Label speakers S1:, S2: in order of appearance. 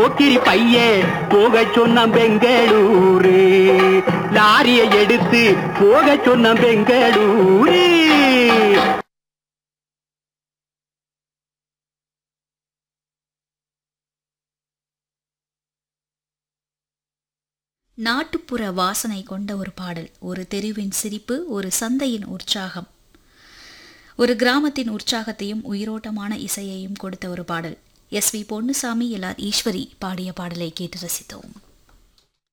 S1: போக்கிரி பையன் போக சொன்ன பெங்களூரு லாரியை எடுத்து போக சொன்ன பெங்களூரு
S2: நாட்டுப்புற வாசனை கொண்ட ஒரு பாடல் ஒரு தெருவின் சிரிப்பு ஒரு சந்தையின் உற்சாகம் ஒரு கிராமத்தின் உற்சாகத்தையும் உயிரோட்டமான இசையையும் கொடுத்த ஒரு பாடல் S V Ponnusamy L R Eswari பாடிய பாடலை கேட்டு ரசித்தோம்